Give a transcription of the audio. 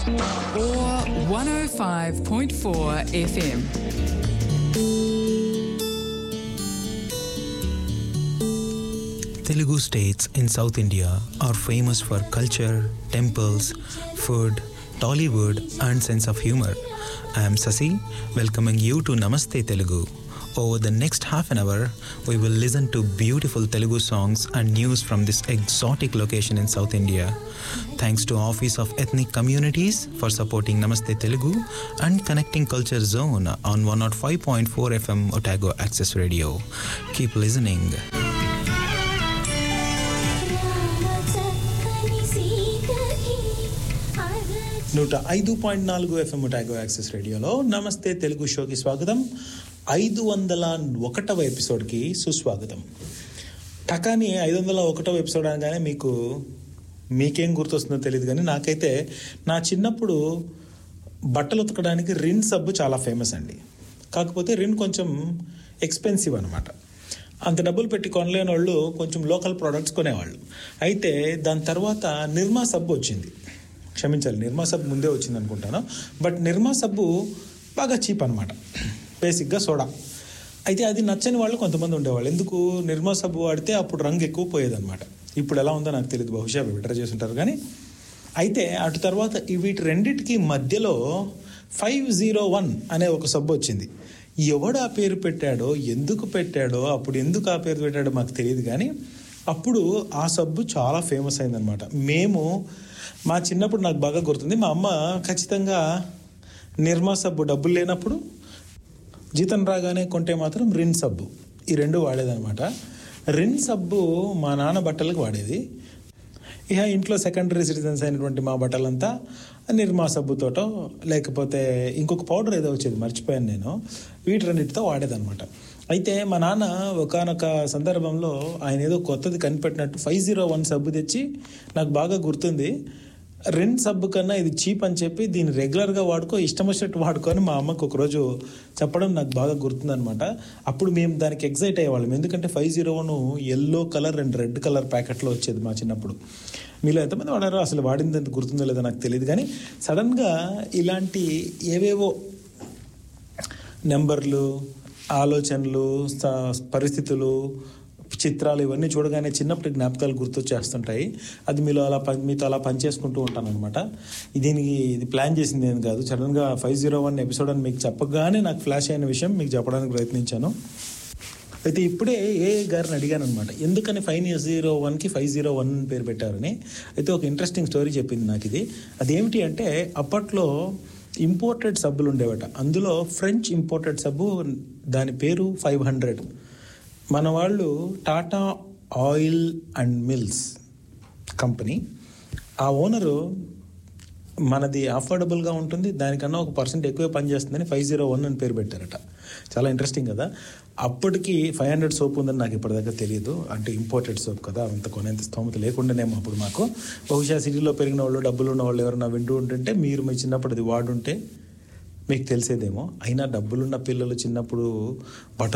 or 105.4 FM. Telugu states in South India are famous for culture, temples, food, Tollywood, and sense of humor. I am Sasi, welcoming you to Namaste Telugu. Over the next half an hour, we will listen to beautiful Telugu songs and news from this exotic location in South India. Thanks to Office of Ethnic Communities for supporting Namaste Telugu and connecting Culture Zone on 105.4 FM Otago Access Radio. Keep listening. నూట ఐదు point నాలుగు FM టాగో access రేడియోలో నమస్తే తెలుగు షోకి స్వాగతం ఐదు వందల ఒకటవ ఎపిసోడ్కి సుస్వాగతం టకాని ఐదు వందల ఒకటవ ఎపిసోడ్ అనగానే మీకు మీకేం గుర్తొస్తుందో తెలియదు కానీ నాకైతే నా చిన్నప్పుడు బట్టలు ఉతకడానికి రిన్ సబ్బు చాలా ఫేమస్ అండి కాకపోతే రిన్ కొంచెం ఎక్స్పెన్సివ్ అనమాట అంత డబ్బులు పెట్టి కొనలేని వాళ్ళు కొంచెం లోకల్ ప్రోడక్ట్స్ కొనేవాళ్ళు అయితే దాని తర్వాత నిర్మా సబ్బు వచ్చింది క్షమించాలి నిర్మా సబ్బు ముందే వచ్చింది అనుకుంటాను బట్ నిర్మా సబ్బు బాగా చీప్ అనమాట బేసిక్గా సోడా అయితే అది నచ్చని వాళ్ళు కొంతమంది ఉండేవాళ్ళు ఎందుకు నిర్మా సబ్బు వాడితే అప్పుడు రంగు ఎక్కువ పోయేదన్నమాట ఇప్పుడు ఎలా ఉందో నాకు తెలియదు బహుశా బెటర్ చేసి ఉంటారు కానీ అయితే అటు తర్వాత ఈ వీటి రెండిటికి మధ్యలో ఫైవ్ జీరో వన్ అనే ఒక సబ్బు వచ్చింది ఎవడు ఆ పేరు పెట్టాడో ఎందుకు పెట్టాడో అప్పుడు ఎందుకు ఆ పేరు పెట్టాడో మాకు తెలియదు కానీ అప్పుడు ఆ సబ్బు చాలా ఫేమస్ అయిందనమాట మేము మా చిన్నప్పుడు నాకు బాగా గుర్తుంది మా అమ్మ ఖచ్చితంగా నిర్మా సబ్బు డబ్బులు లేనప్పుడు జీతం రాగానే కొంటే మాత్రం రిన్ సబ్బు ఈ రెండు వాడేదనమాట రిన్ సబ్బు మా నాన్న బట్టలకు వాడేది ఇక ఇంట్లో సెకండరీ సిటిజన్స్ అయినటువంటి మా బట్టలంతా నిర్మా సబ్బుతోటో లేకపోతే ఇంకొక పౌడర్ ఏదో వచ్చేది మర్చిపోయాను నేను వీటి రెండింటితో వాడేదఅనమాట అయితే మా నాన్న ఒకనొక సందర్భంలో ఆయన ఏదో కొత్తది కనిపెట్టినట్టు ఫైవ్ జీరో వన్ సబ్బు తెచ్చి నాకు బాగా గుర్తుంది రెన్ సబ్బు కన్నా ఇది చీప్ అని చెప్పి దీన్ని రెగ్యులర్గా వాడుకో ఇష్టం వచ్చినట్టు వాడుకొని మా అమ్మకు ఒకరోజు చెప్పడం నాకు బాగా గుర్తుందనమాట అప్పుడు మేము దానికి ఎగ్జైట్ అయ్యేవాళ్ళం ఎందుకంటే five zero one yellow colour and red colour ప్యాకెట్లో వచ్చేది మా చిన్నప్పుడు మీలో ఎంతమంది వాడారో అసలు వాడింది ఎంత గుర్తుందో లేదో నాకు తెలియదు కానీ సడన్గా ఇలాంటి ఏవేవో నెంబర్లు ఆలోచనలు స- పరిస్థితులు చిత్రాలు ఇవన్నీ చూడగానే చిన్నప్పటి జ్ఞాపకాలు గుర్తొచ్చేస్తుంటాయి అది మీలో అలా పని మీతో అలా పనిచేసుకుంటూ ఉంటాను అనమాట దీనికి ఇది ప్లాన్ చేసింది ఏం కాదు సడన్గా ఫైవ్ జీరో వన్ ఎపిసోడ్ అని మీకు చెప్పగానే నాకు ఫ్లాష్ అయిన విషయం మీకు చెప్పడానికి ప్రయత్నించాను అయితే ఇప్పుడే ఏ గారిని అడిగాను అనమాట ఎందుకని ఫైవ్ జీరో వన్కి ఫైవ్ జీరో వన్ పేరు పెట్టారని అయితే ఒక ఇంట్రెస్టింగ్ స్టోరీ చెప్పింది నాకు ఇది అదేమిటి అంటే అప్పట్లో ఇంపోర్టెడ్ సబ్బులు ఉండేవట అందులో ఫ్రెంచ్ ఇంపోర్టెడ్ సబ్బు దాని పేరు ఫైవ్ హండ్రెడ్ మన వాళ్ళు Tata oil and mills company ఆ ఓనరు మనది అఫోర్డబుల్గా ఉంటుంది దానికన్నా ఒక పర్సెంట్ ఎక్కువే పనిచేస్తుందని ఫైవ్ జీరో వన్ అని పేరు పెట్టారట చాలా ఇంట్రెస్టింగ్ కదా అప్పటికి ఫైవ్ హండ్రెడ్ సోప్ ఉందని నాకు ఇప్పటిదాకా తెలియదు అంటే ఇంపోర్టెడ్ సోప్ కదా అంత కొనేంత స్తోమత లేకుండానేమో అప్పుడు మాకు బహుశా సిటీలో పెరిగిన వాళ్ళు డబ్బులు ఉన్న వాళ్ళు ఎవరైనా వింటూ ఉంటుంటే మీరు మీ చిన్నప్పుడు అది వాడుంటే మీకు తెలిసేదేమో అయినా డబ్బులున్న పిల్లలు చిన్నప్పుడు బట్టలు